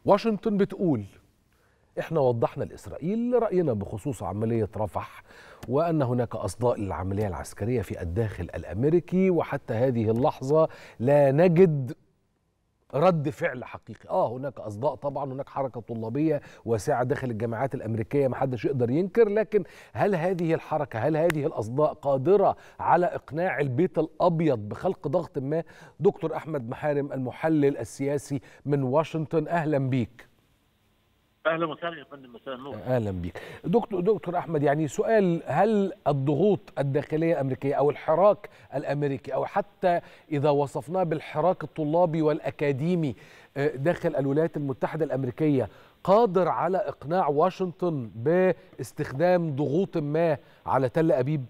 واشنطن بتقول احنا وضحنا لاسرائيل راينا بخصوص عمليه رفح وان هناك اصداء للعمليه العسكريه في الداخل الامريكي وحتى هذه اللحظه لا نجد رد فعل حقيقي اه هناك اصداء طبعا هناك حركه طلابيه واسعه داخل الجامعات الامريكيه ما حدش يقدر ينكر لكن هل هذه الحركه هل هذه الاصداء قادره على اقناع البيت الابيض بخلق ضغط ما دكتور احمد محارم المحلل السياسي من واشنطن اهلا بيك اهلا وسهلا يا فندم مساء النور اهلا بيك دكتور دكتور احمد يعني سؤال هل الضغوط الداخليه الامريكيه او الحراك الامريكي او حتى اذا وصفناه بالحراك الطلابي والاكاديمي داخل الولايات المتحده الامريكيه قادر على اقناع واشنطن باستخدام ضغوط ما على تل ابيب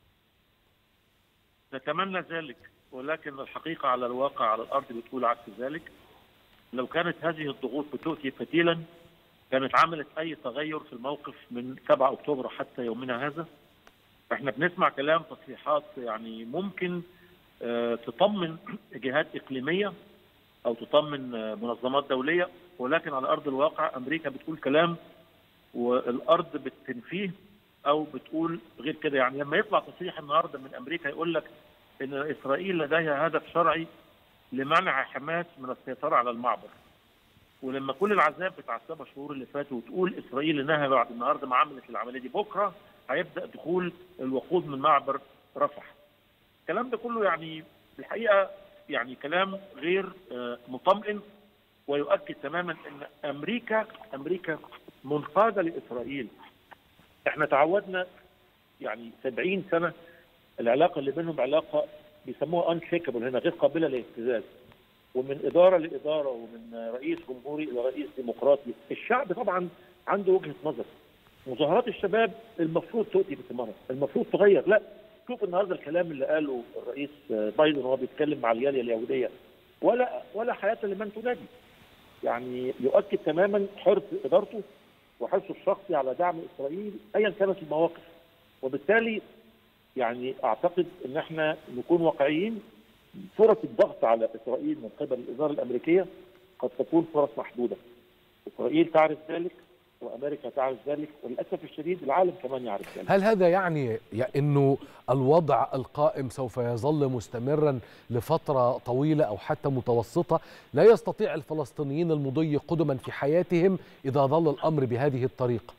نتمنى ذلك ولكن الحقيقه على الواقع على الارض بتقول عكس ذلك لو كانت هذه الضغوط بتؤتي فتيلا كانت عملت اي تغير في الموقف من 7 اكتوبر حتى يومنا هذا احنا بنسمع كلام تصريحات يعني ممكن اه تطمن جهات اقليميه او تطمن اه منظمات دوليه ولكن على ارض الواقع امريكا بتقول كلام والارض بتنفيه او بتقول غير كده يعني لما يطلع تصريح النهارده من امريكا يقول لك ان اسرائيل لديها هدف شرعي لمنع حماس من السيطره على المعبر ولما كل العذاب بتاع السبع شهور اللي فاتوا وتقول اسرائيل انها بعد النهارده ما عملت العمليه دي بكره هيبدا دخول الوقود من معبر رفح. الكلام ده كله يعني الحقيقه يعني كلام غير مطمئن ويؤكد تماما ان امريكا امريكا منقاده لاسرائيل. احنا تعودنا يعني 70 سنه العلاقه اللي بينهم علاقه بيسموها انشيكابل هنا غير قابله للاهتزاز. ومن اداره لاداره ومن رئيس جمهوري الى رئيس ديمقراطي، الشعب طبعا عنده وجهه نظر. مظاهرات الشباب المفروض تؤتي بثمارها، المفروض تغير، لا شوف النهارده الكلام اللي قاله الرئيس بايدن وهو بيتكلم مع الجاليه اليهوديه ولا ولا حياه لمن تنادي. يعني يؤكد تماما حرص ادارته وحرصه الشخصي على دعم اسرائيل ايا كانت المواقف. وبالتالي يعني اعتقد ان احنا نكون واقعيين فرص الضغط على اسرائيل من قبل الاداره الامريكيه قد تكون فرص محدوده. اسرائيل تعرف ذلك وامريكا تعرف ذلك وللاسف الشديد العالم كمان يعرف ذلك. هل هذا يعني انه الوضع القائم سوف يظل مستمرا لفتره طويله او حتى متوسطه لا يستطيع الفلسطينيين المضي قدما في حياتهم اذا ظل الامر بهذه الطريقه؟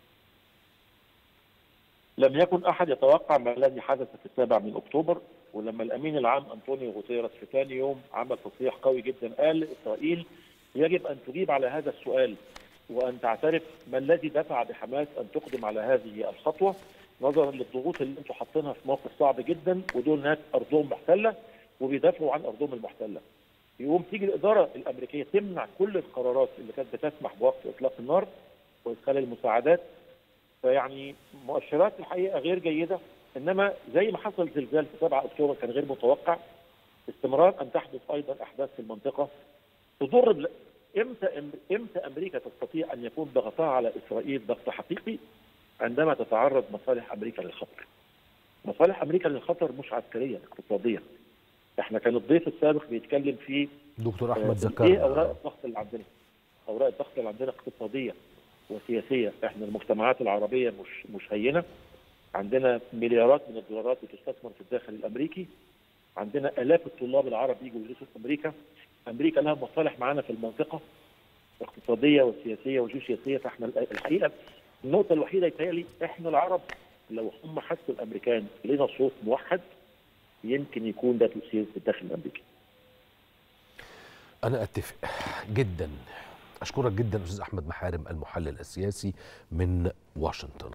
لم يكن احد يتوقع ما الذي حدث في السابع من اكتوبر ولما الامين العام انطونيو غوتيرس في ثاني يوم عمل تصريح قوي جدا قال اسرائيل يجب ان تجيب على هذا السؤال وان تعترف ما الذي دفع بحماس ان تقدم على هذه الخطوه نظرا للضغوط اللي انتم حاطينها في موقف صعب جدا ودول ناس ارضهم محتله وبيدافعوا عن ارضهم المحتله. يقوم تيجي الاداره الامريكيه تمنع كل القرارات اللي كانت بتسمح بوقف اطلاق النار وادخال المساعدات فيعني مؤشرات الحقيقه غير جيده انما زي ما حصل زلزال في 7 اكتوبر كان غير متوقع استمرار ان تحدث ايضا احداث في المنطقه تضر بل... امتى امتى امريكا تستطيع ان يكون ضغطها على اسرائيل ضغط حقيقي عندما تتعرض مصالح امريكا للخطر. مصالح امريكا للخطر مش عسكريه اقتصاديه. احنا كان الضيف السابق بيتكلم في دكتور احمد زكار ايه اوراق الضغط اللي عندنا؟ اوراق الضغط اللي عندنا اقتصاديه وسياسيه، احنا المجتمعات العربيه مش مش هينه عندنا مليارات من الدولارات بتستثمر في الداخل الامريكي عندنا الاف الطلاب العرب يجوا يدرسوا في امريكا امريكا لها مصالح معانا في المنطقه اقتصاديه وسياسيه وجيوسياسيه فاحنا الحقيقه النقطه الوحيده يتهيألي احنا العرب لو هم حسوا الامريكان لنا صوت موحد يمكن يكون ده تاثير في الداخل الامريكي. انا اتفق جدا اشكرك جدا استاذ احمد محارم المحلل السياسي من واشنطن